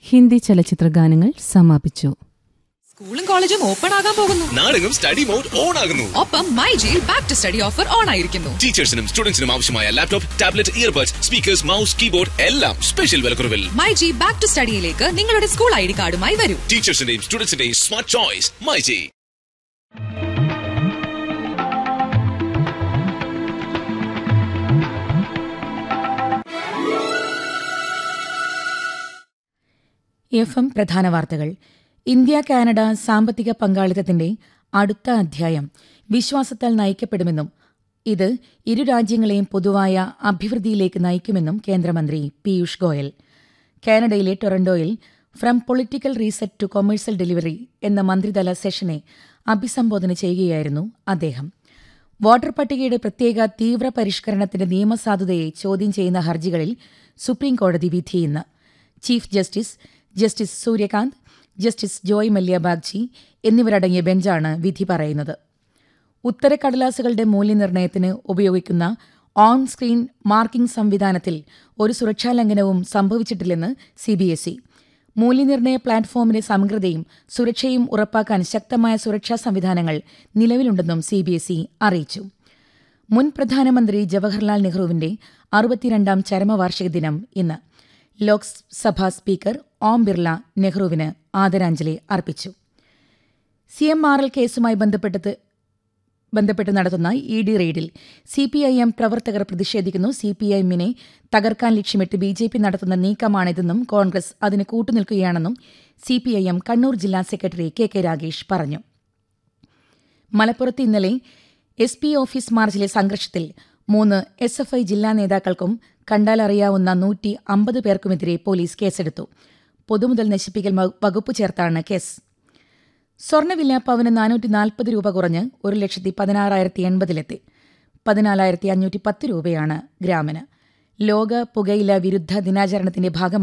ഹിന്ദി ചലച്ചിത്ര ഗാനങ്ങൾ സമാപിച്ചു സ്കൂളും കോളേജും ഓപ്പൺ ആകാൻ പോകുന്നു നാടെങ്ങും സ്റ്റഡി മോഡ് ഓൺ ആകുന്നു ഒപ്പം മൈ ജിയിൽ back to study offer on ആയിരിക്കുന്നു ടീച്ചേഴ്സിനും സ്റ്റുഡൻസിനും ആവശ്യമായ laptop tablet earbuds speakers mouse keyboard എല്ലാം സ്പെഷ്യൽ വിലക്കുറവിൽ മൈ ജി ബാക്ക് ടു സ്റ്റഡിയിലേക്ക് നിങ്ങളുടെ സ്കൂൾ ഐ ഡി കാർഡുമായി വരൂ ടീച്ചേഴ്സിന്റെയും സ്റ്റുഡൻസിന്റെയും smart choice my G F M പ്രധാന വാർത്തകൾ ഇന്ത്യ കാനഡ സാമ്പത്തിക പങ്കാളിത്തത്തിന്റെ അടുത്ത അധ്യായം വിശ്വാസത്താൽ നയിക്കപ്പെടുമെന്നും ഇത് ഇരു രാജ്യങ്ങളെയും പൊതുവായ അഭിവൃദ്ധിയിലേക്ക് നയിക്കുമെന്നും കേന്ദ്രമന്ത്രി പീയൂഷ് ഗോയൽ കാനഡയിലെ ടൊറന്റോയിൽ from political reset to commercial delivery എന്ന മന്ത്രിതല സെഷനെ അഭിസംബോധന ചെയ്യുകയായിരുന്നു അദ്ദേഹം വോട്ടർ പട്ടികയുടെ പ്രത്യേക തീവ്ര പരിഷ്കരണത്തിന്റെ നിയമസാധുതയെ ചോദ്യം ചെയ്യുന്ന ഹർജികളിൽ സുപ്രീംകോടതി വിധി ഇന്ന് chief justice justice Surya Kant justice Joymalya Bagchi എന്നിവരടങ്ങിയ ബെഞ്ചാണ് വിധി പറയുന്നത് ഉത്തരക്കടലാസുകളുടെ മൂല്യനിർണ്ണയത്തിന് ഉപയോഗിക്കുന്ന ഓൺ സ്ക്രീൻ മാർക്കിംഗ് സംവിധാനത്തിൽ ഒരു സുരക്ഷാ ലംഘനവും സംഭവിച്ചിട്ടില്ലെന്ന് സിബിഎസ്ഇ മൂല്യനിർണ്ണയ പ്ലാറ്റ്ഫോമിന്റെ സമഗ്രതയും സുരക്ഷയും ഉറപ്പാക്കാൻ ശക്തമായ സുരക്ഷാ സംവിധാനങ്ങൾ നിലവിലുണ്ടെന്നും സിബിഎസ്ഇ അറിയിച്ചു മുൻ പ്രധാനമന്ത്രി ജവഹർലാൽ നെഹ്റുവിന്റെ അറുപത്തിരണ്ടാം ചരമവാർഷിക ദിനം ഇന്ന് ലോക്സഭാ സ്പീക്കർ ഓം ബിർള നെഹ്റുവിന് ആദരാഞ്ജലി അർപ്പിച്ചു സി എം ആർ എൽ കേസുമായി ബന്ധപ്പെട്ട് ബന്ധപ്പെട്ട് നടത്തുന്ന ഇ ഡി റെയ്ഡിൽ സി പി ഐ എം പ്രവർത്തകർ പ്രതിഷേധിക്കുന്നു സി പി ഐ എമ്മിനെ തകർക്കാൻ ലക്ഷ്യമിട്ട് ബി ജെ പി നടത്തുന്ന നീക്കമാണിതെന്നും കോൺഗ്രസ് അതിന് കൂട്ടുനിൽക്കുകയാണെന്നും C P I M Kannur ജില്ലാ സെക്രട്ടറി കെ കെ രാഗേഷ് പറഞ്ഞു മലപ്പുറത്ത് ഇന്നലെ എസ് പി ഓഫീസ് മാർച്ചിലെ സംഘർഷത്തിൽ മൂന്ന് എസ് എഫ് ഐ ജില്ലാ നേതാക്കൾക്കും കണ്ടാലറിയാവുന്ന നൂറ്റി അമ്പത് പേർക്കുമെതിരെ പോലീസ് കേസെടുത്തു പൊതുമുതൽ നശിപ്പിക്കൽ വ- വകുപ്പ് ചേർത്താണ് കേസ് സ്വർണ്ണവില പവന് നാനൂറ്റി നാൽപ്പത് രൂപ കുറഞ്ഞ് ഒരു ലക്ഷത്തി പതിനാറായിരത്തി എൺപതിലെത്തി പതിനാലായിരത്തി അഞ്ഞൂറ്റി പത്ത് രൂപയാണ് ഗ്രാമിന് ലോക പുകയില വിരുദ്ധ ദിനാചരണത്തിന്റെ ഭാഗമായി